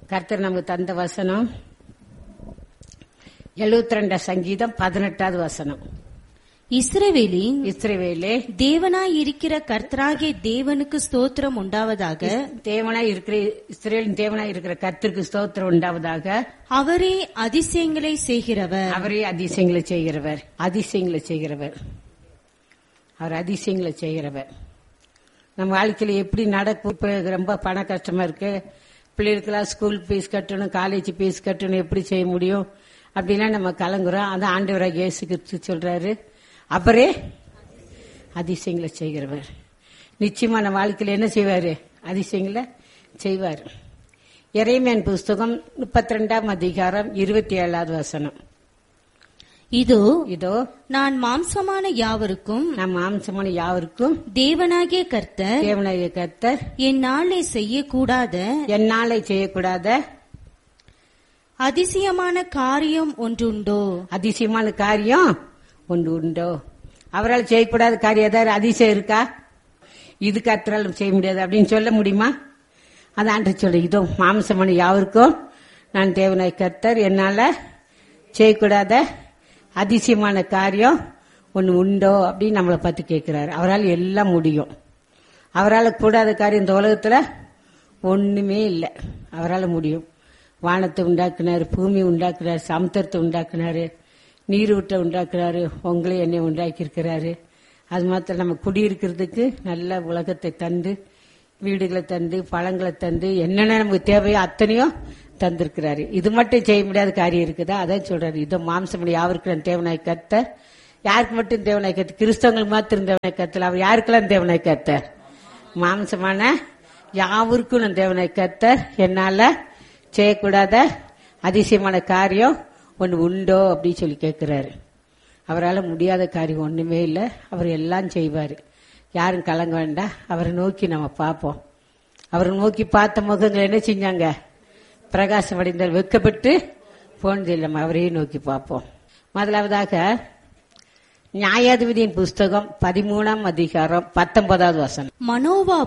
கர்த்தர் நமக்கு தந்த வசனம் எழுபத்தி ரெண்டாம் சங்கீதம் பதினெட்டாவது வசனம் இஸ்ரவேலின் இஸ்ரவேலே தேவனாய் இருக்கிற கர்த்தராகிய தேவனுக்கு ஸ்தோத்திரம் உண்டாவதாக தேவனாய் இருக்கிற இஸ்ரேலின் தேவனாய் இருக்கிற கர்த்தருக்கு ஸ்தோத்திரம் உண்டாவதாக அவரே அதிசயங்களை செய்கிறவர் அவரே அதிசயங்களை செய்கிறவர் அதிசயங்களை செய்கிறவர் அவர் அதிசயங்களை செய்கிறவர் நம்ம வாழ்க்கையில எப்படி நடக்கும் இப்ப ரொம்ப பண கஷ்டமா இருக்கு பிள்ளைகளுக்கெல்லாம் ஸ்கூல் ஃபீஸ் கட்டணும் காலேஜ் ஃபீஸ் கட்டணும் எப்படி செய்ய முடியும் அப்படிலாம் நம்ம கலங்குறோம் அதான் ஆண்டவராக இயேசு கிறிஸ்து சொல்றாரு அவரே அதிசயங்களை செய்கிறவர் நிச்சயமா நம்ம வாழ்க்கையில என்ன செய்வாரு அதிசயங்களை செய்வார் இறைமேன் புஸ்தகம் முப்பத்தி ரெண்டாம் அதிகாரம் இருபத்தி ஏழாவது வசனம் இதோ இதோ நான் மாம்சமான யாவருக்கும் நம் மாம்சமான யாவருக்கும் தேவனாகிய கர்த்தர் தேவனாய கர்த்தர் என் நாளை செய்யக்கூடாத என்னாலே செய்யக்கூடாத அதிசயமான காரியம் ஒன்றுண்டோ அதிசயமான காரியம் ஒன்று உண்டோ அவரால் செய்யக்கூடாத காரியம் ஏதாவது அதிசயம் இருக்கா இது கர்த்தரால் செய்ய முடியாது அப்படின்னு சொல்ல முடியுமா அது ஆண்டு சொல்ல இதோ மாம்சமான யாவருக்கும் நான் தேவனாய் கர்த்தர் என்னால செய்யக்கூடாத அதிசயமான காரியம் ஒன்று உண்டோ அப்படின்னு நம்மளை பார்த்து கேட்கிறாரு அவரால் எல்லாம் முடியும் அவரால் கூடாத காரியம் இந்த உலகத்துல ஒண்ணுமே இல்லை அவரால் முடியும் வானத்தை உண்டாக்குனாரு பூமி உண்டாக்குனாரு சமுத்திரத்தை உண்டாக்குனாரு நீரூட்டை உண்டாக்குனாரு உங்களை என்னை உண்டாக்கி இருக்கிறாரு அது மாத்திரம் நம்ம குடியிருக்கிறதுக்கு நல்ல உலகத்தை தந்து வீடுகளை தந்து பழங்களை தந்து என்னென்ன நமக்கு தேவையோ அத்தனையும் தந்திருக்கிறாரு இது மட்டும் செய்ய முடியாத காரியம் இருக்குதா அதான் சொல்றாரு இதோ மாம்சமணி யாருக்கு நான் தேவனாய் கத்த யாருக்கு மட்டும் தேவனாய் கத்து கிறிஸ்தவங்களுக்கு மாத்திரம் தேவனாய் கத்தல அவர் யாருக்கெல்லாம் தேவனாய் கத்த மாம்சமான யாவருக்கும் நான் தேவனாய் கத்த என்னால செய்யக்கூடாத அதிசயமான காரியம் ஒன்று உண்டோ அப்படின்னு சொல்லி கேட்கிறாரு அவரால் முடியாத காரியம் ஒண்ணுமே இல்லை அவர் எல்லாம் செய்வார் யாரும் கலங்க வேண்டாம் அவரை நோக்கி நம்ம பார்ப்போம் அவரை நோக்கி பார்த்த முகங்கள் என்ன செஞ்சாங்க பிரகாசம் அடைந்தால் வெக்கப்பட்டு போனது இல்லை அவரையே நோக்கி பார்ப்போம் முதலாவதாக நியாயாதிபதியின் புஸ்தகம் பதிமூணாம் அதிகாரம் பத்தொன்பதாவது வசனம் மனோவா